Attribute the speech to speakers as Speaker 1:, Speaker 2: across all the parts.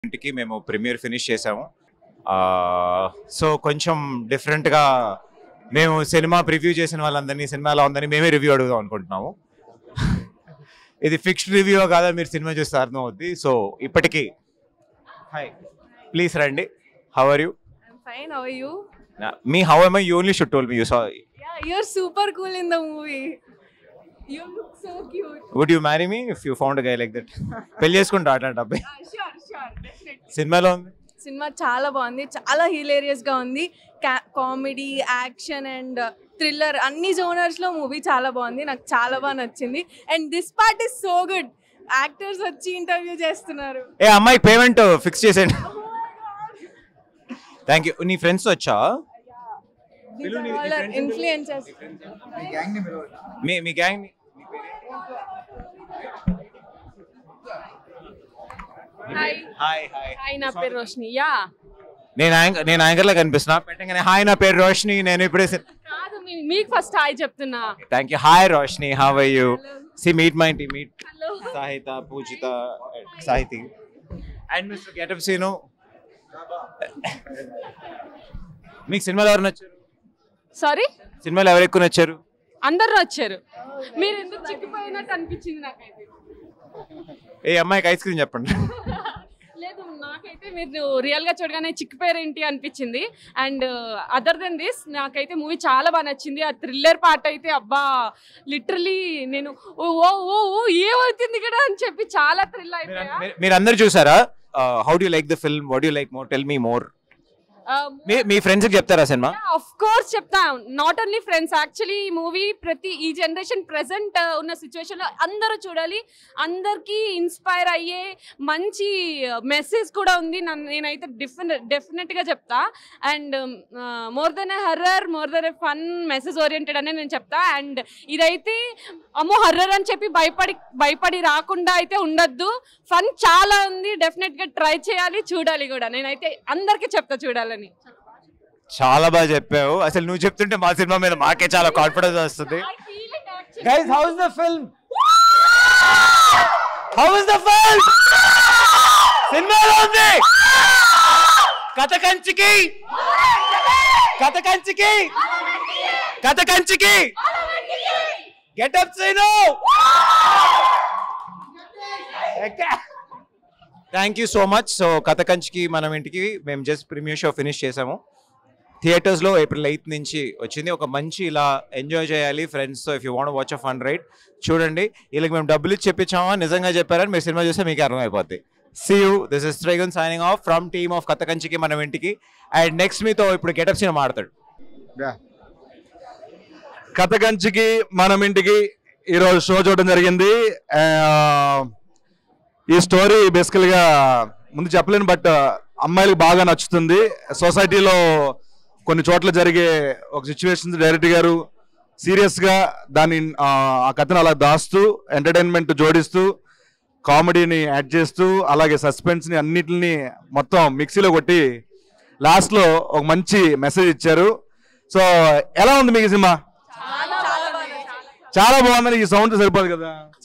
Speaker 1: ఇంటికి మేము premier finish చేసాము సో కొంచెం డిఫరెంట్గా మేము సినిమా ప్రివ్యూ చేసిన వాళ్ళందరినీ సినిమా ఎలా ఉందని మేమే రివ్యూ అడుగుదాం అనుకుంటున్నాము ఇది ఫిక్స్డ్ రివ్యూ కాదా మీరు సినిమా చూస్తే అర్థం అవుద్ది సో ఇప్పటికీ హాయ్ ప్లీజ్ రండి how are you
Speaker 2: I'm fine. How are you?
Speaker 1: మీ how am I you only should tell me you saw
Speaker 2: Yeah, you're super cool in the movie. You look so cute.
Speaker 1: Would you marry me if you found guy like that పెళ్లి చేసుకుంటా అట్లాంటి అబ్బాయి
Speaker 2: Uh, sure, sure, definitely.
Speaker 1: సినిమాలో ఉంది
Speaker 2: cinema చాలా బాగుంది చాలా hilarious గా ఉంది కామెడీ యాక్షన్ అండ్ థ్రిల్లర్ అన్ని జోనర్స్ లో మూవీ చాలా బాగుంది నాకు చాలా బాగా నచ్చింది and this part is so good actors వచ్చి ఇంటర్వ్యూ చేస్తున్నారు
Speaker 1: ఏ అమ్మాయి పేమెంట్ ఫిక్స్ చేసేయండి థ్యాంక్ యూ నీ ఫ్రెండ్స్ వచ్చా
Speaker 2: ఇన్ఫ్లుయెన్సెస్
Speaker 1: మీ మీ gang
Speaker 3: hi
Speaker 1: hi hi
Speaker 3: hi నా పేరు రోషిని యా
Speaker 1: నేను యాంకర్ నేను యాంకర్ లా కనిపిస్తున్నా పెట్టగానే హాయ్ నా పేరు రోషిని నేను ఇప్పుడే
Speaker 3: కాదు మీ- మీకు ఫస్ట్ హాయ్ చెప్తున్నా
Speaker 1: thank you hi Roshini how are you see meet my T meet
Speaker 3: hello
Speaker 1: Sahitha Pujitha Sahithi and mister getup Seenu మీకు సినిమాలో ఎవరు నచ్చారు
Speaker 3: సారీ
Speaker 1: సినిమాలో ఎవరు ఎక్కువ నచ్చారు
Speaker 3: అందరు వచ్చారు మీరు ఎందుకు చిక్కిపోయినట్టు అనిపించింది నాకైతే
Speaker 1: ఏ అమ్మాయికి ఐస్ క్రీమ్ చెప్పండి
Speaker 3: లేదు నాకైతే మీరు రియల్ గా చూడగానే చిక్కిపోయారేంటి అనిపించింది అండ్ అదర్ దెన్ దిస్ నాకైతే మూవీ చాలా బాగా నచ్చింది ఆ థ్రిల్లర్ పార్ట్ అయితే అబ్బా లిటరలీ నేను ఓ ఓ ఓ ఓ, ఏమవుతుంది ఇక్కడ అని చెప్పి చాలా థ్రిల్ అయిపోయా
Speaker 1: మీరు అందరు చూసారా how do like the film what you like more tell me more మీ మీ ఫ్రెండ్స్ కి చెప్తారా సినిమా
Speaker 3: ఆఫ్ కోర్స్ చెప్తా నాట్ ఓన్లీ ఫ్రెండ్స్ యాక్చువల్లీ ఈ మూవీ ప్రతి ఈ జనరేషన్ ప్రెసెంట్ ఉన్న సిచ్యువేషన్ లో అందరూ చూడాలి అందరికీ ఇన్స్పైర్ అయ్యే మంచి మెసేజ్ కూడా ఉంది నన్ను నేనైతే డిఫినెట్ డెఫినెట్ గా చెప్తా and more then a horror more then a fun message oriented అనే నేను చెప్తా అండ్ ఇదైతే అమ్మో హర్రర్ అని చెప్పి భయపడి భయపడి రాకుండా అయితే ఉండొద్దు ఫన్ చాలా ఉంది డెఫినెట్ గా ట్రై చేయాలి చూడాలి కూడా నేనైతే అందరికీ చెప్తా చూడాలని
Speaker 1: చాలా బాగా చెప్పావు అసలు నువ్వు చెప్తుంటే మా సినిమా మీద మాకే చాలా కాన్ఫిడెన్స్ వస్తుంది guys how is the film how is the film సినిమాలో ఉంది Katha Kanchiki Katha Kanchiki Katha Kanchiki getup Seenu thank you so much so Katha Kanchiki మనం ఇంటికి మేము జస్ట్ ప్రీమియర్ షో ఫినిష్ చేసాము థియేటర్స్లో ఏప్రిల్ ఎయిత్ నుంచి వచ్చింది ఒక మంచి ఇలా ఎంజాయ్ చేయాలి ఫ్రెండ్స్తో if you want watch a fun right చూడండి వీళ్ళకి మేము డబ్బులు ఇచ్చి చెప్పించామా నిజంగా చెప్పారని మీరు సినిమా చూస్తే మీకు అర్థమైపోద్ది see you this is Trigun signing off from team of Katha Kanchiki మనం ఇంటికి అండ్ నెక్స్ట్ మీతో ఇప్పుడు గెటప్ సినిమా మాడతాడు
Speaker 4: కథ కంచికి మనం ఇంటికి ఈరోజు షో చూడడం జరిగింది ఆ, ఈ స్టోరీ బేసికల్ గా ముందు చెప్పలేను బట్ అమ్మాయిలకు బాగా నచ్చుతుంది సొసైటీలో కొన్ని చోట్ల జరిగే ఒక సిచ్యువేషన్స్ డైరెక్టర్ గారు సీరియస్ గా దాన్ని ఆ, ఆ కథను అలా దాస్తూ ఎంటర్టైన్మెంట్ జోడిస్తూ కామెడీని యాడ్ చేస్తూ అలాగే సస్పెన్స్ ని అన్నిటిని మొత్తం మిక్సీలో కొట్టి లాస్ట్ లో ఒక మంచి మెసేజ్ ఇచ్చారు సో ఎలా ఉంది మీకు ఈ సినిమా చాలా బాగుందని ఈ సౌండ్ సరిపోదు కదా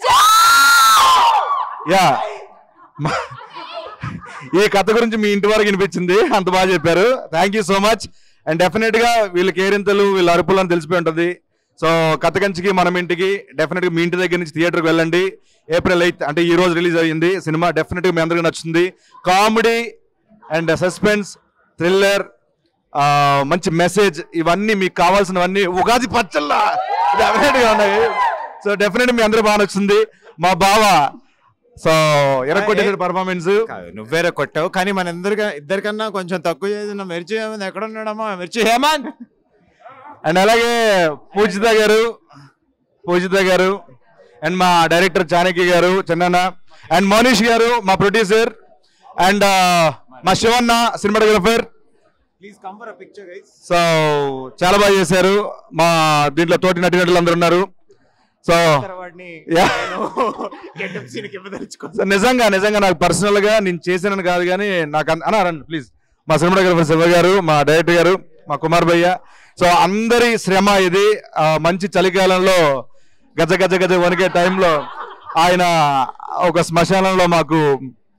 Speaker 4: యా మ- ఈ కథ గురించి మీ ఇంటి వరకు వినిపించింది అంత బాగా చెప్పారు thank you so much and definite గా వీళ్ళ కేరింతలు వీళ్ళ అరుపులు అని తెలిసిపోయి ఉంటుంది సో కథ కంచికి మనం ఇంటికి డెఫినెట్ గా మీ ఇంటి దగ్గర నుంచి థియేటర్కి వెళ్ళండి ఏప్రిల్ ఎయిత్ అంటే ఈ రోజు రిలీజ్ అయ్యింది సినిమా డెఫినెట్ గా మీ అందరికీ నచ్చుతుంది కామెడీ అండ్ సస్పెన్స్ థ్రిల్లర్ మంచి మెసేజ్ ఇవన్నీ మీకు కావాల్సినవన్నీ ఉగాది పచ్చల్లా డెఫినెట్ గా ఉన్నాయి సో డెఫినెట్ మీ అందరూ బాగా నచ్చింది మా బావ సో ఎరగొట్టేసాడు పర్ఫార్మెన్స్
Speaker 1: కాదు, నువ్వేరే కొట్టావు కానీ మన ఇద్దరిగా ఇద్దరికన్నా కొంచెం తక్కువ చేసిన మిర్చి హేమంత్ ఎక్కడ ఉన్నాడమ్మా మిర్చి హేమంత్
Speaker 4: అండ్ అలాగే పూజిత గారు పూజిత గారు అండ్ మా డైరెక్టర్ చాణక్య గారు చందన్న అండ్ మోనీష్ గారు మా ప్రొడ్యూసర్ అండ్ మా Sivanna cinematographer
Speaker 1: please come for picture guys
Speaker 4: so చాలా బాగా చేశారు మా దీంట్లో తోటి నటినటులు అందరూ ఉన్నారు సో
Speaker 1: వాడిని
Speaker 4: Yeah.
Speaker 1: గెటప్ సీన్ కి ఇవ్వదలుచుకో
Speaker 4: సో నిజంగా నిజంగా నాకు పర్సనల్ గా నేను చేశానని కాదు కానీ నాకు అన్- అన్న రండి ప్లీజ్ మా సినిమాటోగ్రఫర్ శివ గారు మా డైరెక్టర్ గారు మా కుమార్ భయ్య సో అందరి శ్రమ ఇది ఆ, మంచి చలికాలంలో గజ గజ గజ వణికే టైంలో ఆయన ఒక శ్మశానంలో మాకు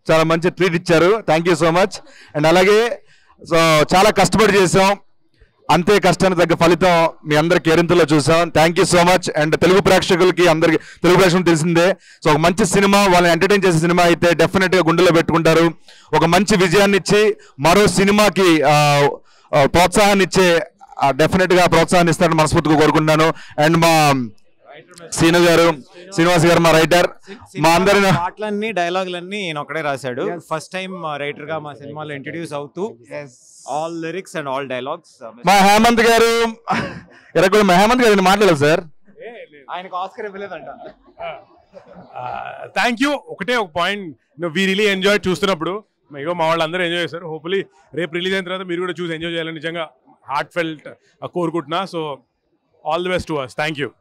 Speaker 4: చాలా మంచి ట్రీట్ ఇచ్చారు thank you so much and అలాగే సో చాలా కష్టపడి చేసాం అంతే కష్టానికి తగ్గ ఫలితం మీ అందరి కేరింతలో చూసాం thank you so much and Telugu ప్రేక్షకులకి అందరికి తెలుగు ప్రేక్షకులు తెలిసిందే సో ఒక మంచి సినిమా వాళ్ళని ఎంటర్టైన్ చేసే సినిమా అయితే డెఫినెట్ గా గుండెలో పెట్టుకుంటారు ఒక మంచి విజయాన్ని ఇచ్చి మరో సినిమాకి ఆ, ఆ, ప్రోత్సాహాన్ని ఇచ్చే డెఫినెట్ గా ప్రోత్సాహాన్ని ఇస్తారని మనస్ఫూర్తిగా కోరుకుంటున్నాను అండ్ మా సీను గారు శ్రీనివాస్ గారు మా రైటర్ మా అందరి
Speaker 1: పాటలన్నీ డైలాగులన్నీ ఈయన ఒకడే రాశాడు ఫస్ట్ టైం రైటర్ గా మా సినిమాలో ఇంట్రడ్యూస్ అవుతూ all lyrics and all dialogues
Speaker 4: మా హేమంత్ గారు ఇరవై మా హేమంత్ గారు మాట్లాడారు సార్
Speaker 1: ఆయనకు ఆస్కర్ ఇవ్వలేదంట
Speaker 5: థ్యాంక్ యూ ఒకటే ఒక పాయింట్ నువ్వు వీ రిలీ ఎంజాయ్ చూస్తున్నప్పుడు ఇగో మా వాళ్ళందరూ ఎంజాయ్ చేస్తారు హోప్ఫుల్లీ రేపు రిలీజ్ అయిన తర్వాత మీరు కూడా చూసి ఎంజాయ్ చేయాలని నిజంగా హార్ట్ ఫెల్ట్ కోరుకుంటున్నా so all the best to us thank you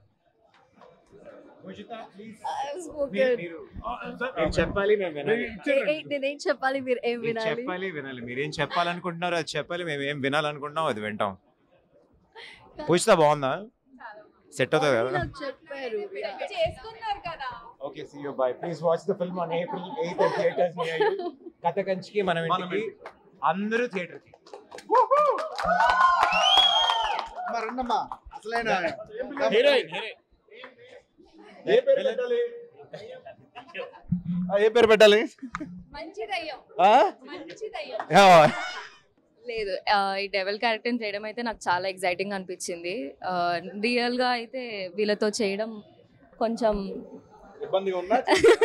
Speaker 1: మీరు చెప్పాలి మేము వినాలి
Speaker 6: నేనేం చెప్పాలి మీరు ఏం
Speaker 1: మీరు
Speaker 6: వినాలి
Speaker 1: చెప్పాలి వినాలి మీరు ఏం చెప్పాలనుకుంటున్నారో అది చెప్పాలి మేము ఏం వినాలనుకుంటున్నాం అది వింటాం పూజిత బాగుందా సెట్ అవుతుంది కదా
Speaker 6: నాకు చెప్పారు
Speaker 2: చేసుకున్నారు కదా
Speaker 1: okay see you bye please watch the film on April 8 at theatres near you Katha Kanchiki మనం ఇంటికి అందరూ థియేటర్ కి
Speaker 7: రండమ్మా అసలైన
Speaker 1: హీరోయిన్
Speaker 4: ఏ పేరు పెట్టాలి ఆ, ఏ పేరు పెట్టాలి
Speaker 3: మంచిదయ్యం
Speaker 4: ఆ?
Speaker 3: మంచిదయ్యం
Speaker 4: యా.
Speaker 6: లేదు ఆ, ఈ డెవల్ క్యారెక్టర్ చేయడం అయితే నాకు చాలా ఎగ్జైటింగ్ అనిపించింది రియల్గా అయితే వీళ్ళతో చేయడం కొంచెం
Speaker 4: ఇబ్బందిగా ఉందా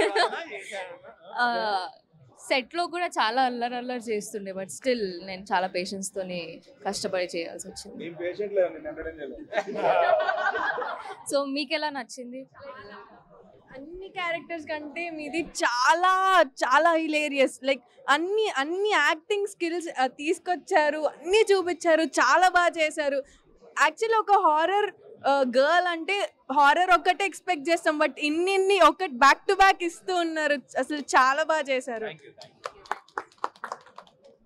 Speaker 6: సెట్లో కూడా చాలా అల్లరి అల్లరి చేస్తుండే బట్ స్టిల్ నేను చాలా పేషెన్స్ తోని కష్టపడి చేయాల్సి వచ్చింది
Speaker 4: నేను పేషెంట్ లేదు నేను ఎంటర్టైన్ చేయలేదు
Speaker 6: సో మీకు ఎలా నచ్చింది
Speaker 2: అన్ని క్యారెక్టర్స్ కంటే మీది చాలా చాలా హిలేరియస్ లైక్ అన్ని అన్ని యాక్టింగ్ స్కిల్స్ తీసుకొచ్చారు అన్ని చూపించారు చాలా బాగా చేశారు యాక్చువల్లీ ఒక హారర్ గర్ల్ అంటే హారర్ ఒక్కటే ఎక్స్పెక్ట్ చేస్తాం బట్ ఇన్ని ఇన్ని ఒకటి బ్యాక్ టు బ్యాక్ ఇస్తూ ఉన్నారు అసలు చాలా బాగా చేశారు